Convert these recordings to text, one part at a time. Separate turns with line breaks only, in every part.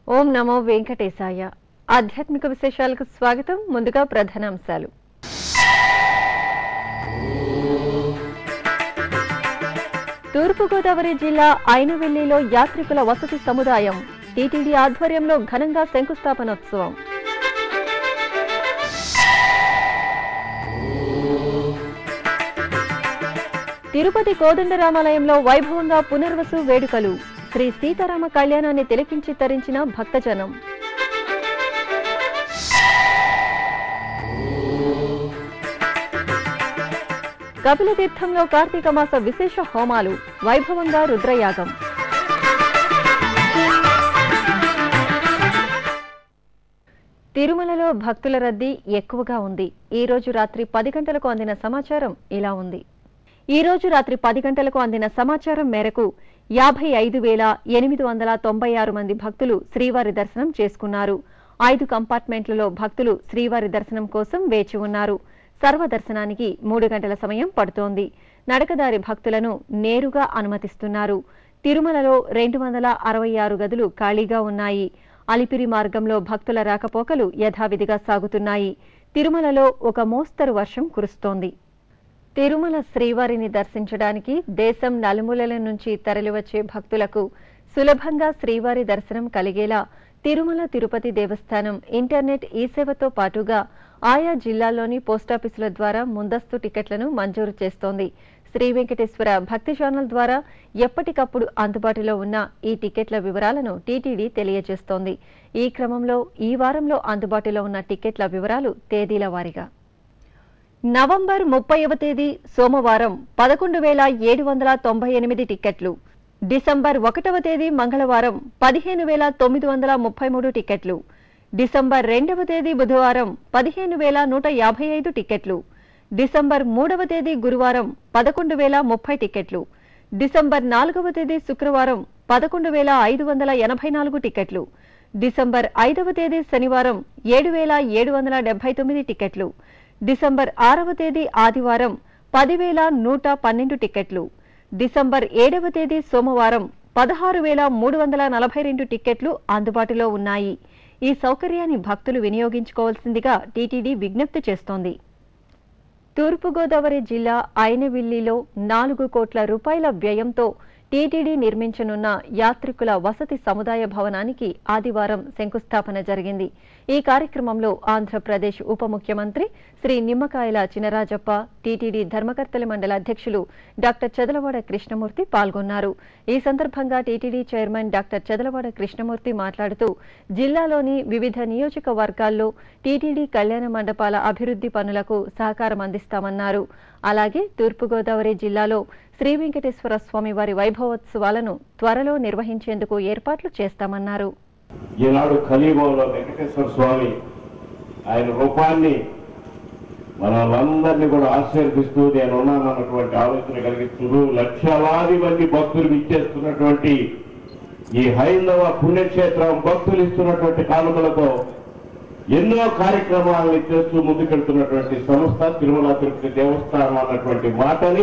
ఓం నమో వెంకటేశాయ ఆధ్యాత్మిక విశేషాలకు స్వాగతం ముందుగా ప్రధానాంశాలు తూర్పుగోదావరి జిల్లా ఐనవెల్లిలో యాత్రికుల వసతి సముదాయం టీటీడీ ఆధ్వర్యంలో ఘనంగా శంకుస్థాపనోత్సవం తిరుపతి కోదండరామాలయంలో వైభవంగా పునర్వసు వేడుకలు శ్రీ సీతారామ కళ్యాణాన్ని తిలకించి తరించిన భక్తజనం కపిల తీర్థంలో కార్తీక మాస విశేష హోమాలు వైభవంగా రుద్రయాగం తిరుమలలో భక్తుల రద్దీ ఎక్కువగా ఉంది ఈ రోజు రాత్రి పది గంటలకు అందిన సమాచారం ఇలా ఉంది ఈ రోజు రాత్రి పది గంటలకు అందిన సమాచారం మేరకు యాభై ఐదు వేల ఎనిమిది వందల తొంభై ఆరు మంది భక్తులు శ్రీవారి దర్శనం చేసుకున్నారు ఐదు కంపార్ట్మెంట్లలో భక్తులు శ్రీవారి దర్శనం కోసం వేచి ఉన్నారు సర్వదర్శనానికి మూడు గంటల సమయం పడుతోంది నడకదారి భక్తులను నేరుగా అనుమతిస్తున్నారు తిరుమలలో రెండు వందల అరవై ఆరు గదులు ఖాళీగా ఉన్నాయి అలిపిరి మార్గంలో భక్తుల రాకపోకలు యథావిధిగా సాగుతున్నాయి తిరుమలలో ఒక మోస్తరు వర్షం కురుస్తోంది తిరుమల శ్రీవారిని దర్శించడానికి దేశం నలుమూలల నుంచి తరలివచ్చే భక్తులకు సులభంగా శ్రీవారి దర్శనం కలిగేలా తిరుమల తిరుపతి దేవస్థానం ఇంటర్నెట్ ఈ సేవతో పాటుగా ఆయా జిల్లాల్లోని పోస్టాఫీసుల ద్వారా ముందస్తు టికెట్లను మంజూరు చేస్తోంది శ్రీ వెంకటేశ్వర భక్తి ఛానల్ ద్వారా ఎప్పటికప్పుడు అందుబాటులో ఉన్న ఈ టికెట్ల వివరాలను టీటీడీ తెలియజేస్తోంది ఈ క్రమంలో ఈ వారంలో అందుబాటులో ఉన్న టికెట్ల వివరాలు తేదీల వారీగా నవంబర్ ముప్పైవ తేదీ సోమవారం పదకొండు వేల ఏడు వందల తొంభై ఎనిమిది టిక్కెట్లు డిసెంబర్ ఒకటవ తేదీ మంగళవారం పదిహేను వేల తొమ్మిది వందల ముప్పై మూడు టిక్కెట్లు డిసెంబర్ రెండవ తేదీ బుధవారం పదిహేను వేల నూట యాభై ఐదు టిక్కెట్లు డిసెంబర్ మూడవ తేదీ గురువారం పదకొండు వేల ముప్పై టిక్కెట్లు డిసెంబర్ నాలుగవ తేదీ శుక్రవారం పదకొండు వేల ఐదు వందల ఎనభై నాలుగు టిక్కెట్లు డిసెంబర్ ఐదవ తేదీ శనివారం ఏడు వేల ఏడు వందల డెబ్బై తొమ్మిది టిక్కెట్లు డిసెంబర్ ఆరవ తేదీ ఆదివారం పదివేల నూట పన్నెండు టిక్కెట్లు డిసెంబర్ ఏడవ తేదీ సోమవారం పదహారు వేల మూడు వందల నలభై రెండు టిక్కెట్లు అందుబాటులో ఉన్నాయి ఈ సౌకర్యాన్ని భక్తులు వినియోగించుకోవాల్సిందిగా టీటీడీ విజ్ఞప్తి చేస్తోంది తూర్పుగోదావరి జిల్లా ఐనవిల్లిలో నాలుగు కోట్ల రూపాయల వ్యయంతో టీటీడీ నిర్మించనున్న యాత్రికుల వసతి సముదాయ భవనానికి ఆదివారం శంకుస్థాపన జరిగింది ఈ కార్యక్రమంలో ఆంధ్రప్రదేశ్ ఉప ముఖ్యమంత్రి శ్రీ నిమ్మకాయల చినరాజప్ప టీటీడీ ధర్మకర్తల మండల అధ్యక్షులు డాక్టర్ చదలవాడ కృష్ణమూర్తి పాల్గొన్నారు ఈ సందర్భంగా TTD chairman doctor Chadalavada Krishnamurthy మాట్లాడుతూ జిల్లాలోని వివిధ నియోజకవర్గాల్లో టీటీడీ కళ్యాణ మండపాల అభివృద్ధి పనులకు సహకారం అందిస్తామన్నారు అలాగే తూర్పుగోదావరి జిల్లాలో శ్రీ వెంకటేశ్వర స్వామి వారి వైభవోత్సవాలను త్వరలో నిర్వహించేందుకు ఏర్పాట్లు చేస్తామన్నారు
ఈనాడు ఖలీబాలో వెంకటేశ్వర స్వామి ఆయన రూపాన్ని మనలందరినీ కూడా ఆశీర్దిస్తూ నేను ఉన్నానన్నటువంటి ఆలోచన కలిగిస్తూ లక్షలాది మంది భక్తులు ఇచ్చేస్తున్నటువంటి ఈ హైందవ పుణ్యక్షేత్రం భక్తులు ఇస్తున్నటువంటి కానుకలతో ఎన్నో కార్యక్రమాలను చేస్తూ ముందుకెళ్తున్నటువంటి సంస్థ తిరుమల తిరుపతి దేవస్థానం అన్నటువంటి మాటని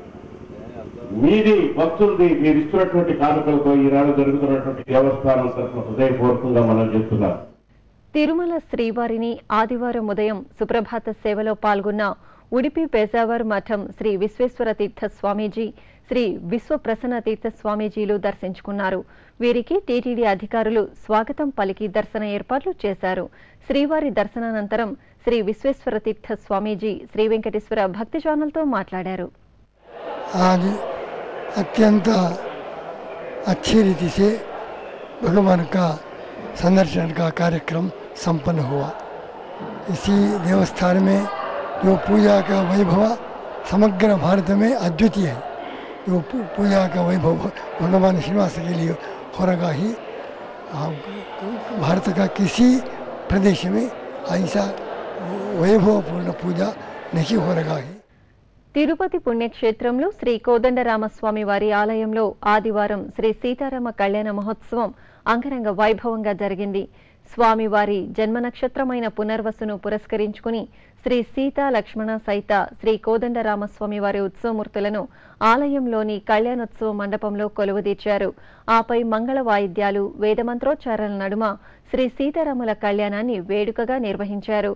మీది భక్తులది మీరు ఇస్తున్నటువంటి కానుకలతో ఈనాడు జరుగుతున్నటువంటి దేవస్థానం తరఫున హృదయపూర్వకంగా మనం చేస్తున్నాం
తిరుమల శ్రీవారిని ఆదివారం ఉదయం సుప్రభాత సేవలో పాల్గొన్న ఉడిపి పేజావర్ మఠం శ్రీ విశ్వేశ్వర తీర్థ స్వామీజీ శ్రీ విశ్వప్రసన్న తీర్థ స్వామీజీలు దర్శించుకున్నారు వీరికి టీటీడీ అధికారులు స్వాగతం పలికి దర్శన ఏర్పాట్లు చేశారు శ్రీవారి దర్శనానంతరం శ్రీ విశ్వేశ్వర తీర్థ స్వామీజీ శ్రీ వెంకటేశ్వర భక్తి ఛానల్తో మాట్లాడారు
आज अत्यंत अच्छी रीति से भगवान का संदर्शन का कार्यक्रम संपन्न हुआ इसी देवस्थान में जो पूजा का वैभव समग्र भारत में अद्वितीय है जो पू- पूजा का वैभव भगवान श्रीनिवास के लिए हो रहा ही आ, भारत का किसी प्रदेश में ऐसा वैभवपूर्ण पूजा नहीं हो रहा है
తిరుపతి పుణ్యక్షేత్రంలో శ్రీ కోదండరామస్వామి వారి ఆలయంలో ఆదివారం శ్రీ సీతారామ కళ్యాణ మహోత్సవం అంగరంగ వైభవంగా జరిగింది స్వామివారి జన్మ నక్షత్రమైన పునర్వసును పురస్కరించుకుని శ్రీ సీతా లక్ష్మణ సైత శ్రీ కోదండరామస్వామి వారి ఉత్సవమూర్తులను ఆలయంలోని కళ్యాణోత్సవ మండపంలో కొలువుదీర్చారు ఆపై మంగళ వాయిద్యాలు వేదమంత్రోచ్చారాల నడుమ శ్రీ సీతారాముల కళ్యాణాన్ని వేడుకగా నిర్వహించారు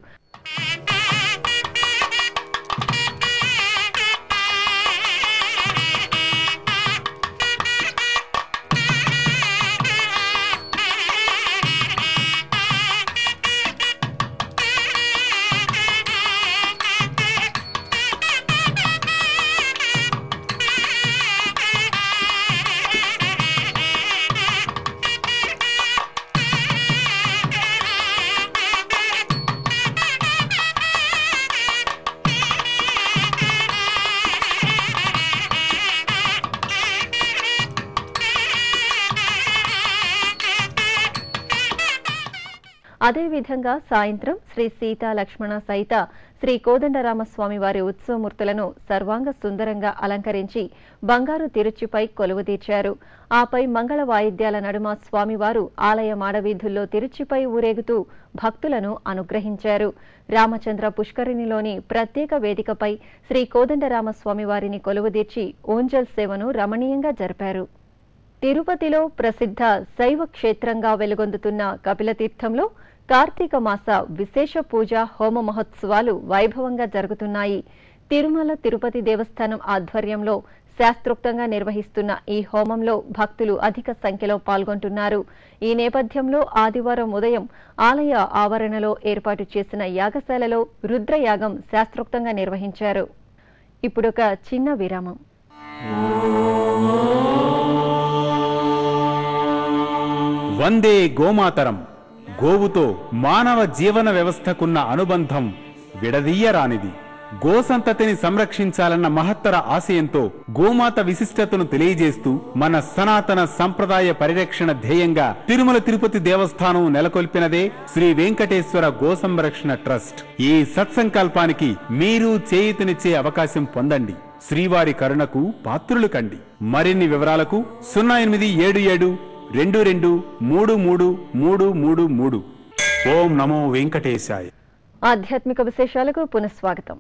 అదేవిధంగా సాయంత్రం శ్రీ సీతా లక్ష్మణ సహిత శ్రీ కోదండరామస్వామి వారి ఉత్సవమూర్తులను సర్వాంగ సుందరంగా అలంకరించి బంగారు తిరుచిపై కొలువుదీర్చారు ఆపై మంగళ వాయిద్యాల నడుమ స్వామివారు ఆలయ మాడవీధుల్లో తిరుచిపై ఊరేగుతూ భక్తులను అనుగ్రహించారు రామచంద్ర పుష్కరిణిలోని ప్రత్యేక వేదికపై శ్రీ కోదండరామస్వామి వారిని కొలువుదీర్చి ఓంజల్ సేవను రమణీయంగా జరిపారు తిరుపతిలో ప్రసిద్ధ శైవ క్షేత్రంగా వెలుగొందుతున్న కపిలతీర్థంలో కార్తీక మాస విశేష పూజ హోమ మహోత్సవాలు వైభవంగా జరుగుతున్నాయి తిరుమల తిరుపతి దేవస్థానం ఆధ్వర్యంలో శాస్త్రోక్తంగా నిర్వహిస్తున్న ఈ హోమంలో భక్తులు అధిక సంఖ్యలో పాల్గొంటున్నారు ఈ నేపథ్యంలో ఆదివారం ఉదయం ఆలయ ఆవరణలో ఏర్పాటు చేసిన యాగశాలలో రుద్రయాగం శాస్త్రోక్తంగా నిర్వహించారు ఇప్పుడొక చిన్న విరామం
వందే గోమాతరం గోవుతో మానవ జీవన వ్యవస్థకున్న అనుబంధం విడదీయరానిది గోసంతతిని సంరక్షించాలన్న మహత్తర ఆశయంతో గోమాత విశిష్టతను తెలియజేస్తూ మన సనాతన సంప్రదాయ పరిరక్షణ ధ్యేయంగా తిరుమల తిరుపతి దేవస్థానం నెలకొల్పినదే శ్రీ వెంకటేశ్వర గో సంరక్షణ ట్రస్ట్ ఈ సత్సంకల్పానికి మీరు చేయుతనిచ్చే అవకాశం పొందండి శ్రీవారి కరుణకు పాత్రులు కండి మరిన్ని వివరాలకు సున్నా ఎనిమిది ఏడు ఏడు రెండు రెండు మూడు మూడు మూడు మూడు మూడు ఓం నమో వెంకటేశాయ
ఆధ్యాత్మిక విశేషాలకు పునఃస్వాగతం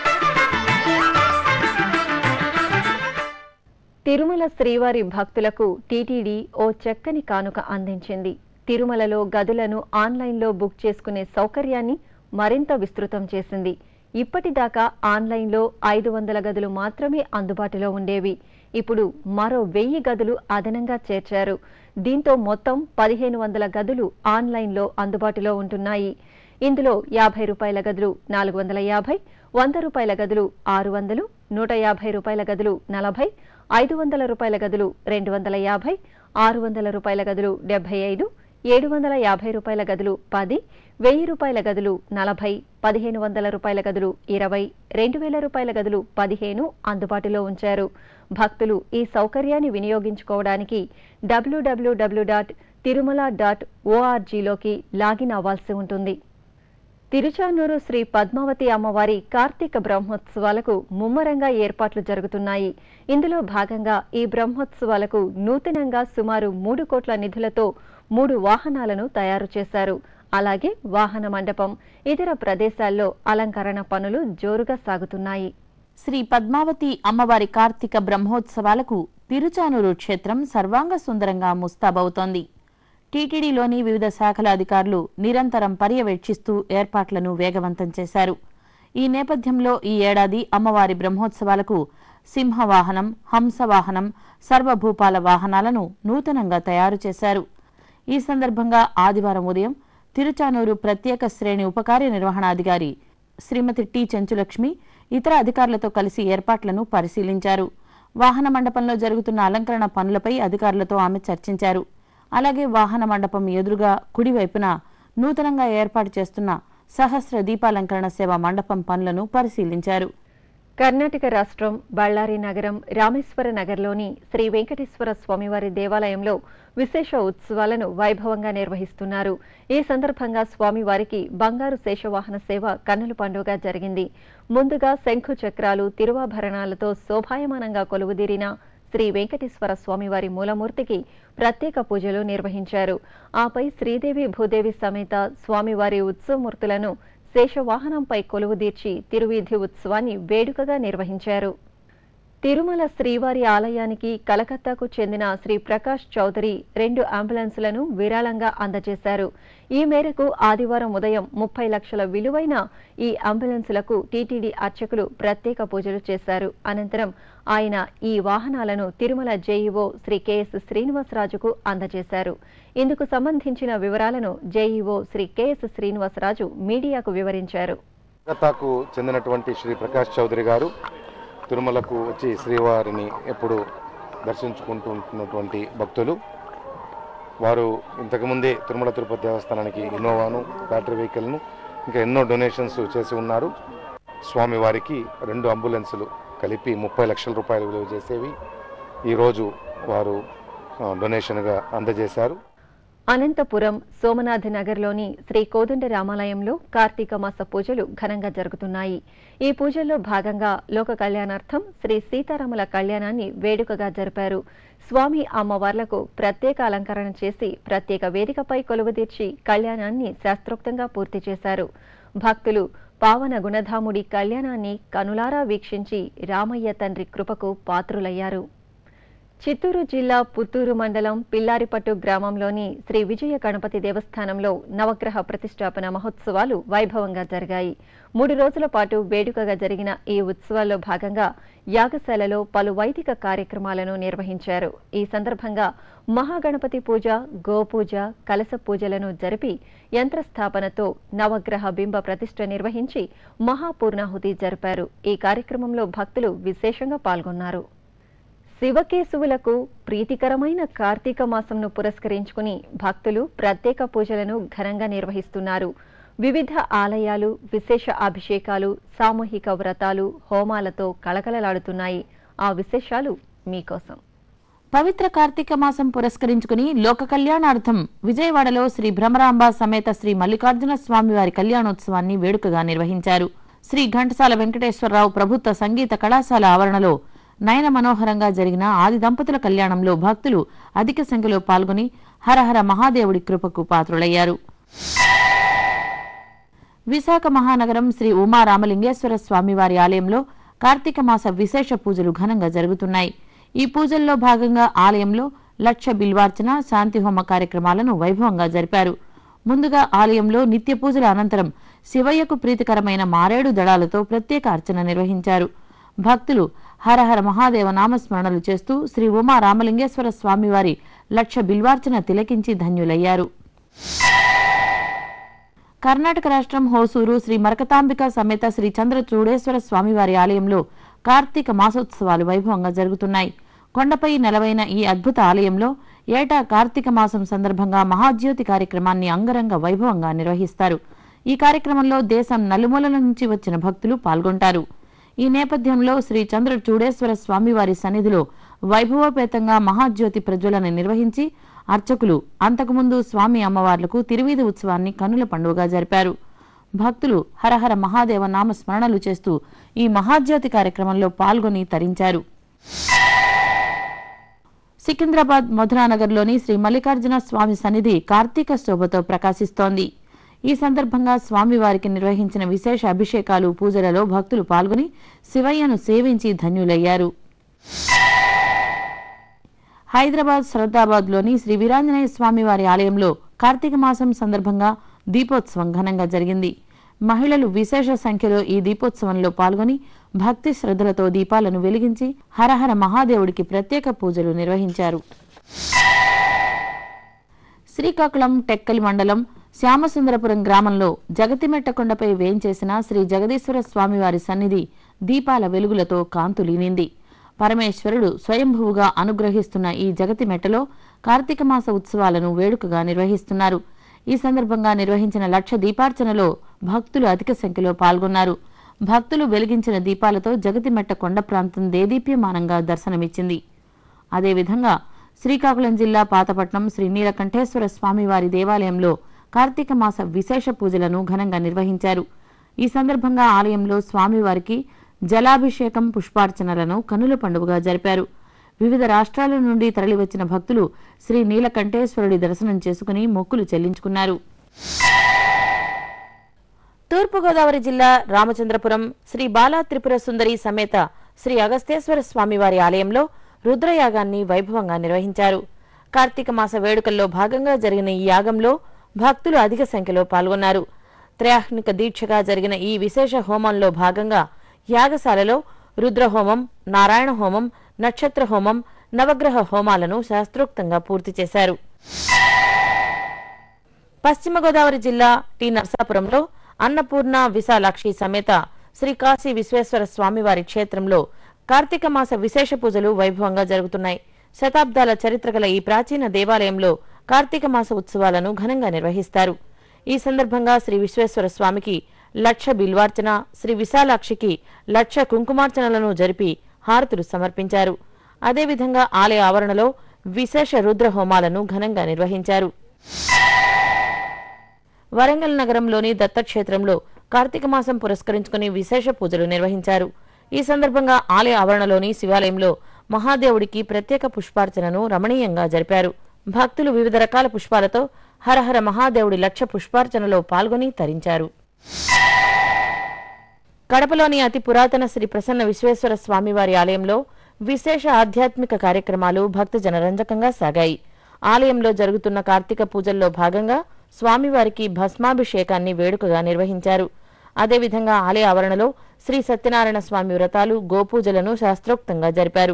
తిరుమల శ్రీవారి భక్తులకు టీటీడీ ఓ చక్కని కానుక అందించింది తిరుమలలో గదులను ఆన్లైన్లో బుక్ చేసుకునే సౌకర్యాన్ని మరింత విస్తృతం చేసింది ఇప్పటిదాకా ఆన్లైన్లో ఐదు వందల గదులు మాత్రమే అందుబాటులో ఉండేవి ఇప్పుడు మరో వెయ్యి గదులు అదనంగా చేర్చారు దీంతో మొత్తం పదిహేను వందల గదులు ఆన్లైన్లో అందుబాటులో ఉంటున్నాయి ఇందులో యాభై రూపాయల గదులు నాలుగు వందల యాభై వంద రూపాయల గదులు ఆరు వందలు నూట యాభై రూపాయల గదులు నలభై ఐదు వందల రూపాయల గదులు రెండు వందల యాభై ఆరు వందల రూపాయల గదులు డెబ్బై ఐదు ఏడు వందల యాభై రూపాయల గదులు పది వెయ్యి రూపాయల గదులు నలభై పదిహేను వందల రూపాయల గదులు ఇరవై రెండు వేల రూపాయల గదులు పదిహేను అందుబాటులో ఉంచారు భక్తులు ఈ సౌకర్యాన్ని వినియోగించుకోవడానికి డబ్ల్యూడబ్ల్యూడబ్ల్యూ డాట్ తిరుమల డాట్ ఓఆర్జీలోకి లాగిన్ అవ్వాల్సి ఉంటుంది తిరుచానూరు శ్రీ పద్మావతి అమ్మవారి కార్తీక బ్రహ్మోత్సవాలకు ముమ్మరంగా ఏర్పాట్లు జరుగుతున్నాయి ఇందులో భాగంగా ఈ బ్రహ్మోత్సవాలకు నూతనంగా సుమారు మూడు కోట్ల నిధులతో మూడు వాహనాలను తయారు చేశారు అలాగే వాహన మండపం ఇతర ప్రదేశాల్లో అలంకరణ పనులు జోరుగా సాగుతున్నాయి
శ్రీ పద్మావతి అమ్మవారి కార్తీక బ్రహ్మోత్సవాలకు తిరుచానూరు క్షేత్రం సర్వాంగ సుందరంగా ముస్తాబవుతోంది టీటీడీలోని వివిధ శాఖల అధికారులు నిరంతరం పర్యవేక్షిస్తూ ఏర్పాట్లను వేగవంతం చేశారు ఈ నేపథ్యంలో ఈ ఏడాది అమ్మవారి బ్రహ్మోత్సవాలకు సింహవాహనం హంసవాహనం సర్వభూపాల వాహనాలను నూతనంగా తయారు చేశారు ఈ సందర్భంగా ఆదివారం ఉదయం తిరుచానూరు ప్రత్యేక శ్రేణి ఉపకార్య నిర్వహణాధికారి శ్రీమతి టి చెంచులక్ష్మి ఇతర అధికారులతో కలిసి ఏర్పాట్లను పరిశీలించారు వాహన మండపంలో జరుగుతున్న అలంకరణ పనులపై అధికారులతో ఆమె చర్చించారు అలాగే వాహన మండపం ఎదురుగా కుడివైపున నూతనంగా ఏర్పాటు చేస్తున్న సహస్ర దీపాలంకరణ సేవ మండపం పనులను పరిశీలించారు
కర్ణాటక రాష్ట్రం బళ్ళారి నగరం రామేశ్వర నగర్లోని శ్రీ వెంకటేశ్వర స్వామివారి దేవాలయంలో విశేష ఉత్సవాలను వైభవంగా నిర్వహిస్తున్నారు ఈ సందర్భంగా స్వామివారికి బంగారు శేషవాహన సేవ కన్నుల పండుగ జరిగింది ముందుగా శంఖు చక్రాలు తిరువాభరణాలతో శోభాయమానంగా కొలువుదీరిన శ్రీ వెంకటేశ్వర స్వామివారి మూలమూర్తికి ప్రత్యేక పూజలు నిర్వహించారు ఆపై శ్రీదేవి భూదేవి సమేత స్వామివారి ఉత్సవమూర్తులను శేషవాహనంపై కొలువుదీర్చి తిరువీధి ఉత్సవాన్ని వేడుకగా నిర్వహించారు తిరుమల శ్రీవారి ఆలయానికి కలకత్తాకు చెందిన శ్రీ ప్రకాష్ చౌదరి రెండు అంబులెన్సులను విరాళంగా అందజేశారు ఈ మేరకు ఆదివారం ఉదయం ముప్పై లక్షల విలువైన ఈ అంబులెన్సులకు టీటీడీ అర్చకులు ప్రత్యేక పూజలు చేశారు అనంతరం ఆయన ఈ వాహనాలను తిరుమల జేఈఓ శ్రీ కెఎస్ శ్రీనివాసరాజుకు అందజేశారు ఇందుకు సంబంధించిన వివరాలను జేఈఓ శ్రీ కెఎస్ శ్రీనివాసరాజు మీడియాకు వివరించారు
కలకత్తాకు చెందినటువంటి శ్రీ ప్రకాష్ చౌదరి గారు తిరుమలకు వచ్చి శ్రీవారిని ఎప్పుడు దర్శించుకుంటూ ఉంటున్నటువంటి భక్తులు వారు ఇంతకుముందే తిరుమల తిరుపతి దేవస్థానానికి ఇన్నోవాను బ్యాటరీ వెహికల్ను ఇంకా ఎన్నో డొనేషన్స్ చేసి ఉన్నారు స్వామివారికి రెండు అంబులెన్సులు కలిపి ముప్పై లక్షల రూపాయలు విలువ చేసేవి ఈరోజు వారు ఆ, డొనేషన్గా అందజేశారు
అనంతపురం సోమనాథ్ నగర్లోని శ్రీ కోదండ రామాలయంలో కార్తీక మాస పూజలు ఘనంగా జరుగుతున్నాయి ఈ పూజల్లో భాగంగా లోక కళ్యాణార్థం శ్రీ సీతారాముల కళ్యాణాన్ని వేడుకగా జరిపారు స్వామి అమ్మవార్లకు ప్రత్యేక అలంకరణ చేసి ప్రత్యేక వేదికపై కొలువుదీర్చి కళ్యాణాన్ని శాస్త్రోక్తంగా పూర్తి చేశారు భక్తులు పావన గుణధాముడి కళ్యాణాన్ని కనులారా వీక్షించి రామయ్య తండ్రి కృపకు పాత్రులయ్యారు చిత్తూరు జిల్లా పుత్తూరు మండలం పిల్లారిపట్టు గ్రామంలోని శ్రీ విజయ గణపతి దేవస్థానంలో నవగ్రహ ప్రతిష్టాపన మహోత్సవాలు వైభవంగా జరిగాయి మూడు రోజుల పాటు వేడుకగా జరిగిన ఈ ఉత్సవాల్లో భాగంగా యాగశాలలో పలు వైదిక కార్యక్రమాలను నిర్వహించారు ఈ సందర్భంగా మహాగణపతి పూజ గోపూజ కలస పూజలను జరిపి యంత్రస్థాపనతో నవగ్రహ బింబ ప్రతిష్ఠ నిర్వహించి మహాపూర్ణాహుతి జరిపారు ఈ కార్యక్రమంలో భక్తులు విశేషంగా పాల్గొన్నారు శివకేశవులకు ప్రీతికరమైన కార్తీక మాసంను పురస్కరించుకుని భక్తులు ప్రత్యేక పూజలను ఘనంగా నిర్వహిస్తున్నారు వివిధ ఆలయాలు విశేష అభిషేకాలు సామూహిక వ్రతాలు హోమాలతో కళకళలాడుతున్నాయి ఆ విశేషాలు మీకోసం
పవిత్ర కార్తీక మాసం పురస్కరించుకుని లోక కళ్యాణార్థం విజయవాడలో శ్రీ భ్రమరాంబ సమేత శ్రీ మల్లికార్జున స్వామివారి కళ్యాణోత్సవాన్ని వేడుకగా నిర్వహించారు శ్రీ ఘంటసాల వెంకటేశ్వరరావు ప్రభుత్వ సంగీత కళాశాల ఆవరణలో నయన మనోహరంగా జరిగిన ఆది దంపతుల కళ్యాణంలో భక్తులు అధిక సంఖ్యలో పాల్గొని హరహర మహాదేవుడి కృపకు పాత్రులయ్యారు విశాఖ మహానగరం శ్రీ ఉమా రామలింగేశ్వర స్వామివారి ఆలయంలో కార్తీక మాస విశేష పూజలు ఘనంగా జరుగుతున్నాయి ఈ పూజల్లో భాగంగా ఆలయంలో లక్ష బిల్వార్చన శాంతిహోమ కార్యక్రమాలను వైభవంగా జరిపారు ముందుగా ఆలయంలో నిత్య పూజల అనంతరం శివయ్యకు ప్రీతికరమైన మారేడు దళాలతో ప్రత్యేక అర్చన నిర్వహించారు భక్తులు హరహర మహాదేవ నామస్మరణలు చేస్తూ శ్రీ ఉమా రామలింగేశ్వర స్వామివారి లక్ష బిల్వార్చన తిలకించి ధన్యులయ్యారు కర్ణాటక రాష్ట్రం హోసూరు శ్రీ మరకతాంబిక సమేత శ్రీ చంద్ర చూడేశ్వర స్వామివారి ఆలయంలో కార్తీక మాసోత్సవాలు వైభవంగా జరుగుతున్నాయి కొండపై నెలవైన ఈ అద్భుత ఆలయంలో ఏటా కార్తీక మాసం సందర్భంగా మహాజ్యోతి కార్యక్రమాన్ని అంగరంగ వైభవంగా నిర్వహిస్తారు ఈ కార్యక్రమంలో దేశం నలుమూలల నుంచి వచ్చిన భక్తులు పాల్గొంటారు ఈ నేపథ్యంలో శ్రీ చంద్ర చూడేశ్వర స్వామివారి సన్నిధిలో వైభవోపేతంగా మహాజ్యోతి ప్రజ్వలన నిర్వహించి అర్చకులు అంతకుముందు స్వామి అమ్మవార్లకు తిరువీధి ఉత్సవాన్ని కన్నుల పండుగగా జరిపారు భక్తులు హరహర మహాదేవ నామ స్మరణలు చేస్తూ ఈ మహాజ్యోతి కార్యక్రమంలో పాల్గొని తరించారు సికింద్రాబాద్ మధురానగర్లోని శ్రీ మల్లికార్జున స్వామి సన్నిధి కార్తీక శోభతో ప్రకాశిస్తోంది ఈ సందర్భంగా స్వామివారికి నిర్వహించిన విశేష అభిషేకాలు పూజలలో భక్తులు పాల్గొని శివయ్యను సేవించి ధన్యులయ్యారు హైదరాబాద్ శ్రద్ధాబాద్లోని శ్రీ వీరాంజనేయ స్వామి వారి ఆలయంలో కార్తీక మాసం సందర్భంగా దీపోత్సవం ఘనంగా జరిగింది మహిళలు విశేష సంఖ్యలో ఈ దీపోత్సవంలో పాల్గొని భక్తి శ్రద్ధలతో దీపాలను వెలిగించి హరహర మహాదేవుడికి ప్రత్యేక పూజలు నిర్వహించారు శ్రీకాకుళం టెక్కలి మండలం శ్యామసుందరపురం గ్రామంలో జగతిమెట్ట కొండపై వేంచేసిన శ్రీ జగదీశ్వర స్వామివారి సన్నిధి దీపాల వెలుగులతో కాంతులీనింది పరమేశ్వరుడు స్వయంభువుగా అనుగ్రహిస్తున్న ఈ జగతి మెట్టలో కార్తీక మాస ఉత్సవాలను వేడుకగా నిర్వహిస్తున్నారు ఈ సందర్భంగా నిర్వహించిన లక్ష దీపార్చనలో భక్తులు అధిక సంఖ్యలో పాల్గొన్నారు భక్తులు వెలిగించిన దీపాలతో జగతిమెట్ట కొండ ప్రాంతం దేదీప్యమానంగా దర్శనమిచ్చింది అదేవిధంగా శ్రీకాకుళం జిల్లా పాతపట్నం శ్రీ నీలకంఠేశ్వర స్వామివారి దేవాలయంలో కార్తీక మాస విశేష పూజలను ఘనంగా నిర్వహించారు ఈ సందర్భంగా ఆలయంలో స్వామివారికి జలాభిషేకం పుష్పార్చనలను కనుల పండుగగా జరిపారు వివిధ రాష్ట్రాల నుండి తరలివచ్చిన భక్తులు శ్రీ నీలకంఠేశ్వరుడి దర్శనం చేసుకుని మొక్కులు చెల్లించుకున్నారు తూర్పుగోదావరి జిల్లా రామచంద్రపురం శ్రీ బాలా త్రిపుర సుందరి సమేత శ్రీ అగస్తేశ్వర స్వామివారి ఆలయంలో రుద్రయాగాన్ని వైభవంగా నిర్వహించారు కార్తీక మాస వేడుకల్లో భాగంగా జరిగిన ఈ యాగంలో భక్తులు అధిక సంఖ్యలో పాల్గొన్నారు త్రయాహ్నిక దీక్షగా జరిగిన ఈ విశేష హోమంలో భాగంగా యాగశాలలో రుద్రహోమం నారాయణ హోమం నక్షత్ర హోమం నవగ్రహ హోమాలను శాస్త్రోక్తంగా పూర్తి చేశారు పశ్చిమ గోదావరి జిల్లా టి నర్సాపురంలో అన్నపూర్ణ విశాలాక్షి సమేత శ్రీ కాశీ విశ్వేశ్వర స్వామివారి క్షేత్రంలో కార్తీక మాస విశేష పూజలు వైభవంగా జరుగుతున్నాయి శతాబ్దాల చరిత్ర గల ఈ ప్రాచీన దేవాలయంలో కార్తీక మాస ఉత్సవాలను ఘనంగా నిర్వహిస్తారు ఈ సందర్భంగా శ్రీ విశ్వేశ్వర స్వామికి లక్ష బిల్వార్చన శ్రీ విశాలాక్షికి లక్ష కుంకుమార్చనలను జరిపి హారతులు సమర్పించారు అదేవిధంగా ఆలయ ఆవరణలో విశేష రుద్ర హోమాలను ఘనంగా నిర్వహించారు వరంగల్ నగరంలోని దత్తక్షేత్రంలో కార్తీక మాసం పురస్కరించుకుని విశేష పూజలు నిర్వహించారు ఈ సందర్భంగా ఆలయ ఆవరణలోని శివాలయంలో మహాదేవుడికి ప్రత్యేక పుష్పార్చనను రమణీయంగా జరిపారు భక్తులు వివిధ రకాల పుష్పాలతో హరహర మహాదేవుడి లక్ష పుష్పార్చనలో పాల్గొని తరించారు కడపలోని అతి పురాతన శ్రీ ప్రసన్న విశ్వేశ్వర స్వామివారి ఆలయంలో విశేష ఆధ్యాత్మిక కార్యక్రమాలు భక్తజన రంజకంగా సాగాయి ఆలయంలో జరుగుతున్న కార్తీక పూజల్లో భాగంగా స్వామివారికి భస్మాభిషేకాన్ని వేడుకగా నిర్వహించారు అదేవిధంగా ఆలయ ఆవరణలో శ్రీ సత్యనారాయణ స్వామి వ్రతాలు గోపూజలను శాస్త్రోక్తంగా జరిపారు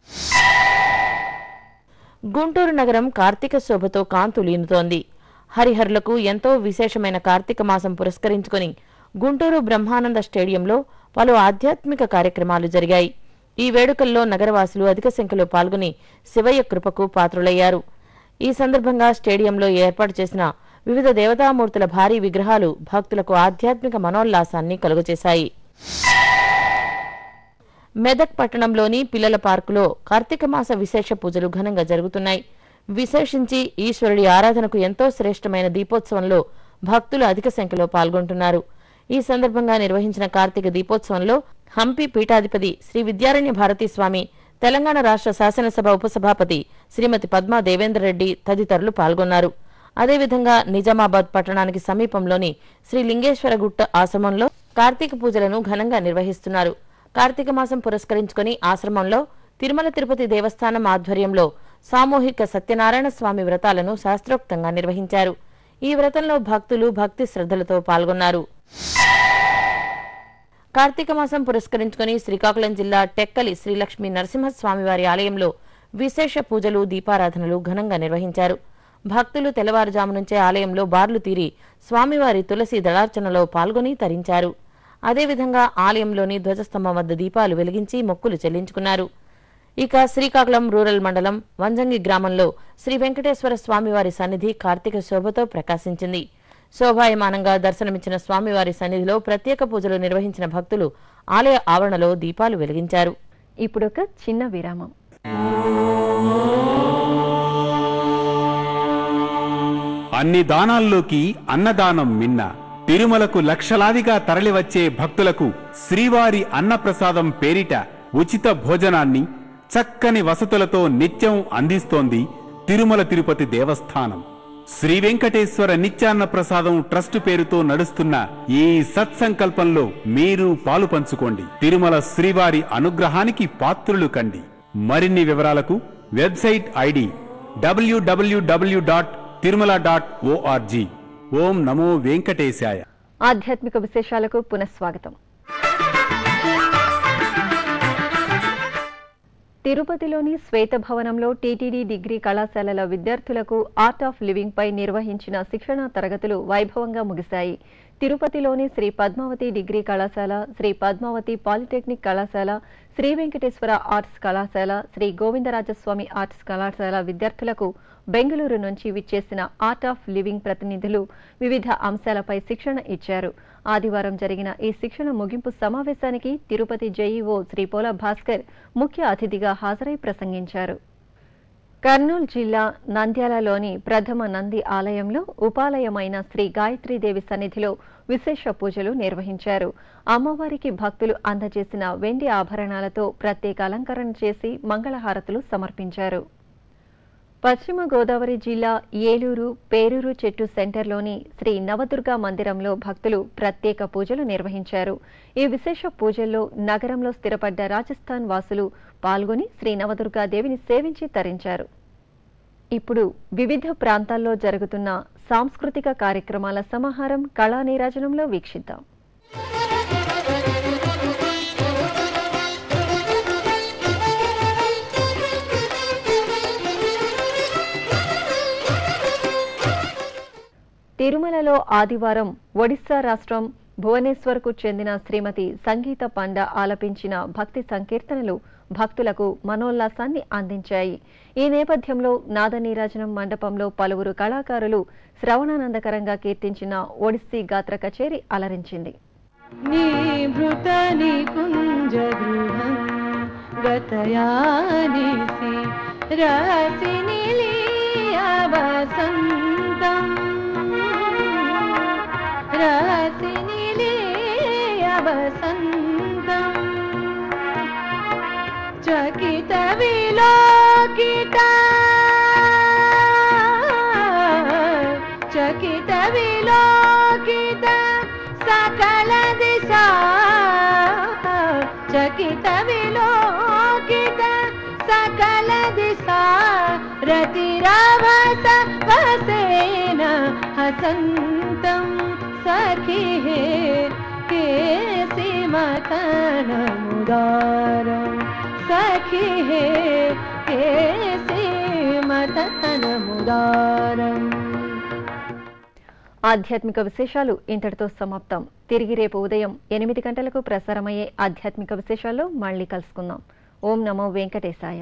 గుంటూరు నగరం కార్తీక శోభతో కాంతులీనుతోంది హరిహరులకు ఎంతో విశేషమైన కార్తీక మాసం పురస్కరించుకుని గుంటూరు బ్రహ్మానంద స్టేడియంలో పలు ఆధ్యాత్మిక కార్యక్రమాలు జరిగాయి ఈ వేడుకల్లో నగరవాసులు అధిక సంఖ్యలో పాల్గొని శివయ్య కృపకు పాత్రులయ్యారు ఈ సందర్భంగా స్టేడియంలో ఏర్పాటు చేసిన వివిధ దేవతామూర్తుల భారీ విగ్రహాలు భక్తులకు ఆధ్యాత్మిక మనోల్లాసాన్ని కలుగచేశాయి మెదక్ పట్టణంలోని పిల్లల పార్కులో కార్తీక మాస విశేష పూజలు ఘనంగా జరుగుతున్నాయి విశేషించి ఈశ్వరుడి ఆరాధనకు ఎంతో శ్రేష్టమైన దీపోత్సవంలో భక్తులు అధిక సంఖ్యలో పాల్గొంటున్నారు ఈ సందర్భంగా నిర్వహించిన కార్తీక దీపోత్సవంలో హంపి పీఠాధిపతి శ్రీ విద్యారణ్య భారతీ స్వామి తెలంగాణ రాష్ట్ర శాసనసభ ఉపసభాపతి శ్రీమతి పద్మా దేవేంద్రరెడ్డి తదితరులు పాల్గొన్నారు అదేవిధంగా నిజామాబాద్ పట్టణానికి సమీపంలోని శ్రీ లింగేశ్వర గుట్ట ఆశ్రమంలో కార్తీక పూజలను ఘనంగా నిర్వహిస్తున్నారు కార్తీక మాసం పురస్కరించుకుని ఆశ్రమంలో తిరుమల తిరుపతి దేవస్థానం ఆధ్వర్యంలో సామూహిక సత్యనారాయణ స్వామి వ్రతాలను శాస్త్రోక్తంగా నిర్వహించారు ఈ వ్రతంలో భక్తులు భక్తి శ్రద్ధలతో పాల్గొన్నారు కార్తీక మాసం పురస్కరించుకుని శ్రీకాకుళం జిల్లా టెక్కలి శ్రీలక్ష్మీ నరసింహస్వామివారి ఆలయంలో విశేష పూజలు దీపారాధనలు ఘనంగా నిర్వహించారు భక్తులు తెల్లవారుజాము నుంచే ఆలయంలో బార్లు తీరి స్వామివారి తులసి దళార్చనలో పాల్గొని తరించారు అదేవిధంగా ఆలయంలోని ధ్వజస్తంభం వద్ద దీపాలు వెలిగించి మొక్కులు చెల్లించుకున్నారు ఇక శ్రీకాకుళం రూరల్ మండలం వంజంగి గ్రామంలో శ్రీ వెంకటేశ్వర స్వామివారి సన్నిధి కార్తీక శోభతో ప్రకాశించింది శోభాయమానంగా దర్శనమిచ్చిన స్వామివారి సన్నిధిలో ప్రత్యేక పూజలు నిర్వహించిన భక్తులు ఆలయ ఆవరణలో దీపాలు వెలిగించారు
ఇప్పుడొక చిన్న విరామం
అన్ని దానాల్లోకి అన్నదానం మిన్న తిరుమలకు లక్షలాదిగా తరలివచ్చే భక్తులకు శ్రీవారి అన్నప్రసాదం పేరిట ఉచిత భోజనాన్ని చక్కని వసతులతో నిత్యం అందిస్తోంది తిరుమల తిరుపతి దేవస్థానం శ్రీ వెంకటేశ్వర నిత్యాన్న ప్రసాదం ట్రస్ట్ పేరుతో నడుస్తున్న ఈ సత్సంకల్పంలో మీరు పాలు పంచుకోండి తిరుమల శ్రీవారి అనుగ్రహానికి పాత్రులు కండి మరిన్ని వివరాలకు website ID WWW dot Tirumala dot ORG ఓం నమో వెంకటేశాయ
ఆధ్యాత్మిక విశేషాలకు పునఃస్వాగతం తిరుపతిలోని శ్వేత భవనంలో టీటీడీ డిగ్రీ కళాశాలల విద్యార్థులకు ఆర్ట్ ఆఫ్ లివింగ్ పై నిర్వహించిన శిక్షణా తరగతులు వైభవంగా ముగిశాయి తిరుపతిలోని శ్రీ పద్మావతి డిగ్రీ కళాశాల శ్రీ పద్మావతి పాలిటెక్నిక్ కళాశాల శ్రీ వెంకటేశ్వర ఆర్ట్స్ కళాశాల శ్రీ గోవిందరాజస్వామి ఆర్ట్స్ కళాశాల విద్యార్థులకు బెంగళూరు నుంచి విచ్చేసిన ఆర్ట్ ఆఫ్ లివింగ్ ప్రతినిధులు వివిధ అంశాలపై శిక్షణ ఇచ్చారు ఆదివారం జరిగిన ఈ శిక్షణ ముగింపు సమావేశానికి తిరుపతి జేఈఓ శ్రీ పోల భాస్కర్ ముఖ్య అతిథిగా హాజరై ప్రసంగించారు కర్నూలు జిల్లా నంద్యాలలోని ప్రథమ నంది ఆలయంలో ఉపాలయమైన శ్రీ గాయత్రీదేవి సన్నిధిలో విశేష పూజలు నిర్వహించారు అమ్మవారికి భక్తులు అందజేసిన వెండి ఆభరణాలతో ప్రత్యేక అలంకరణ చేసి మంగళహారతులు సమర్పించారు పశ్చిమ గోదావరి జిల్లా ఏలూరు పేరూరు చెట్టు సెంటర్లోని శ్రీ నవదుర్గా మందిరంలో భక్తులు ప్రత్యేక పూజలు నిర్వహించారు ఈ విశేష పూజల్లో నగరంలో స్థిరపడ్డ రాజస్థాన్ వాసులు పాల్గొని శ్రీ నవదుర్గా దేవిని సేవించి తరించారు ఇప్పుడు వివిధ ప్రాంతాల్లో జరుగుతున్న సాంస్కృతిక కార్యక్రమాల సమాహారం కళా నీరాజనంలో వీక్షిద్దాం తిరుమలలో ఆదివారం ఒడిశా రాష్ట్రం భువనేశ్వర్కు చెందిన శ్రీమతి సంగీత పండ ఆలపించిన భక్తి సంకీర్తనలు భక్తులకు మనోల్లాసాన్ని అందించాయి ఈ నేపథ్యంలో నాదనీరాజనం మండపంలో పలువురు కళాకారులు శ్రవణానందకరంగా కీర్తించిన ఒడిస్సీ గాత్ర కచేరి అలరించింది
निभृत निकुञ्ज गृहं गतयानिसि रसिनि वसन्तम् रसिनि वसन्तम् चकित विलोकिता चकित विलोकित सकल दिशा चकित विलोकित सकल दिशा रतिरभस वसेन हसन्तं सखि हे केसि मथनमुदारं सखि हे केसि मथनमुदारम्
ఆధ్యాత్మిక విశేషాలు ఇంతటితో సమాప్తం తిరిగి రేపు ఉదయం ఎనిమిది గంటలకు ప్రసారమయ్యే ఆధ్యాత్మిక విశేషాల్లో మళ్ళీ కలుసుకుందాం ఓం నమో వెంకటేశాయ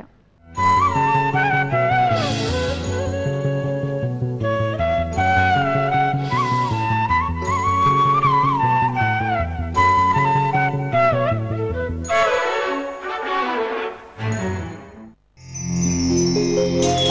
Thank you.